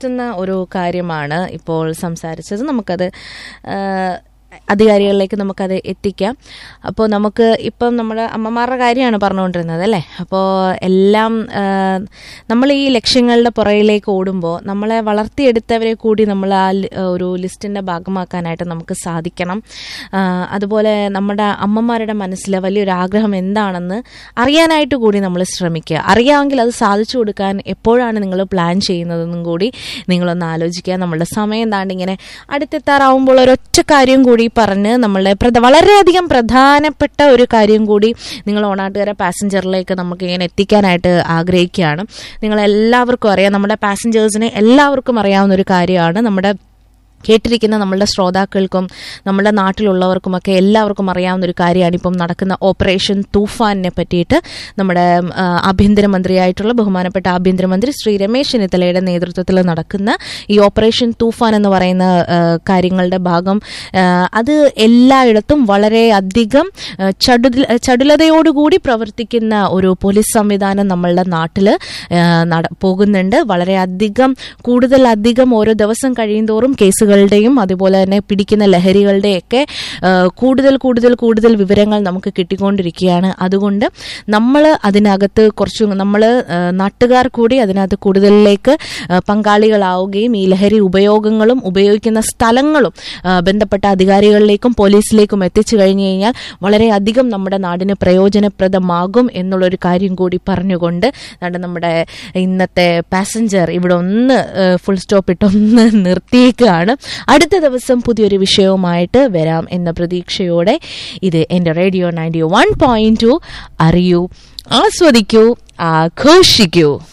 പറ്റുന്ന ഒരു കാര്യമാണ് ഇപ്പോൾ സംസാരിച്ചത് നമുക്കത് ആ, അധികാരികളിലേക്ക് നമുക്കത് എത്തിക്കാം അപ്പോൾ നമുക്ക് ഇപ്പം നമ്മുടെ അമ്മമാരുടെ കാര്യമാണ് പറഞ്ഞുകൊണ്ടിരുന്നത് അല്ലേ അപ്പോൾ എല്ലാം ആ, നമ്മൾ ഈ ലക്ഷ്യങ്ങളുടെ പുറകിലേക്ക് ഓടുമ്പോൾ നമ്മളെ വളർത്തിയെടുത്തവരെ കൂടി നമ്മൾ ആ ലി- ഒരു ലിസ്റ്റിൻ്റെ ഭാഗമാക്കാനായിട്ട് നമുക്ക് സാധിക്കണം ആ, അതുപോലെ നമ്മുടെ അമ്മമാരുടെ മനസ്സിലെ വലിയൊരു ആഗ്രഹം എന്താണെന്ന് അറിയാനായിട്ട് കൂടി നമ്മൾ ശ്രമിക്കുക അറിയാമെങ്കിൽ അത് സാധിച്ചു കൊടുക്കാൻ എപ്പോഴാണ് നിങ്ങൾ പ്ലാൻ ചെയ്യുന്നതെന്നും കൂടി നിങ്ങളൊന്ന് ആലോചിക്കുക നമ്മളുടെ സമയം താണ്ട് ഇങ്ങനെ അടുത്തെത്താറാവുമ്പോൾ ഒരൊറ്റ കാര്യം കൂടി പറഞ്ഞ് നമ്മളുടെ പ്രധ വളരെയധികം പ്രധാനപ്പെട്ട ഒരു കാര്യം കൂടി നിങ്ങൾ ഓണാട്ടുകാരെ പാസഞ്ചറിലേക്ക് നമുക്ക് ഇങ്ങനെ എത്തിക്കാനായിട്ട് ആഗ്രഹിക്കുകയാണ് നിങ്ങൾ എല്ലാവർക്കും അറിയാം നമ്മുടെ പാസഞ്ചേഴ്സിന് എല്ലാവർക്കും അറിയാവുന്ന ഒരു കാര്യമാണ് നമ്മുടെ കേട്ടിരിക്കുന്ന നമ്മളുടെ ശ്രോതാക്കൾക്കും നമ്മുടെ നാട്ടിലുള്ളവർക്കുമൊക്കെ എല്ലാവർക്കും അറിയാവുന്ന ഒരു കാര്യമാണ് ഇപ്പം നടക്കുന്ന ഓപ്പറേഷൻ തൂഫാനിനെ പറ്റിയിട്ട് നമ്മുടെ ആ, ആഭ്യന്തരമന്ത്രിയായിട്ടുള്ള ബഹുമാനപ്പെട്ട ആഭ്യന്തരമന്ത്രി ശ്രീ രമേശ് ചെന്നിത്തലയുടെ നേതൃത്വത്തിൽ നടക്കുന്ന ഈ ഓപ്പറേഷൻ തൂഫാൻ എന്ന് പറയുന്ന ആ, കാര്യങ്ങളുടെ ഭാഗം ആ, അത് എല്ലായിടത്തും വളരെ അധികം ആ, ചടുല ചടുലതയോടുകൂടി പ്രവർത്തിക്കുന്ന ഒരു പോലീസ് സംവിധാനം നമ്മളുടെ നാട്ടിൽ പോകുന്നുണ്ട് വളരെയധികം കൂടുതലധികം ഓരോ ദിവസം കഴിയുന്തോറും കേസുകളുടെയും അതുപോലെ തന്നെ പിടിക്കുന്ന ലഹരികളുടെയൊക്കെ ആ, കൂടുതൽ കൂടുതൽ കൂടുതൽ വിവരങ്ങൾ നമുക്ക് കിട്ടിക്കൊണ്ടിരിക്കുകയാണ് അതുകൊണ്ട് നമ്മൾ അതിനകത്ത് കുറച്ച് നമ്മൾ നാട്ടുകാർ കൂടി അതിനകത്ത് കൂടുതലിലേക്ക് ആ, പങ്കാളികളാവുകയും ഈ ലഹരി ഉപയോഗങ്ങളും ഉപയോഗിക്കുന്ന സ്ഥലങ്ങളും ആ, ബന്ധപ്പെട്ട അധികാരികളിലേക്കും പോലീസിലേക്കും എത്തിച്ചു കഴിഞ്ഞു കഴിഞ്ഞാൽ വളരെയധികം നമ്മുടെ നാടിന് പ്രയോജനപ്രദമാകും എന്നുള്ളൊരു കാര്യം കൂടി പറഞ്ഞുകൊണ്ട് ദാണ്ട് നമ്മുടെ ഇന്നത്തെ പാസഞ്ചർ ഇവിടെ ഒന്ന് ഫുൾ സ്റ്റോപ്പ് ഇട്ടൊന്ന് നിർത്തിയേക്കാണ് അടുത്ത ദിവസം പുതിയൊരു വിഷയവുമായിട്ട് വരാം എന്ന പ്രതീക്ഷയോടെ ഇത് എൻ്റെ radio ninety one point two അറിയൂ ആസ്വദിക്കൂ ആഘോഷിക്കൂ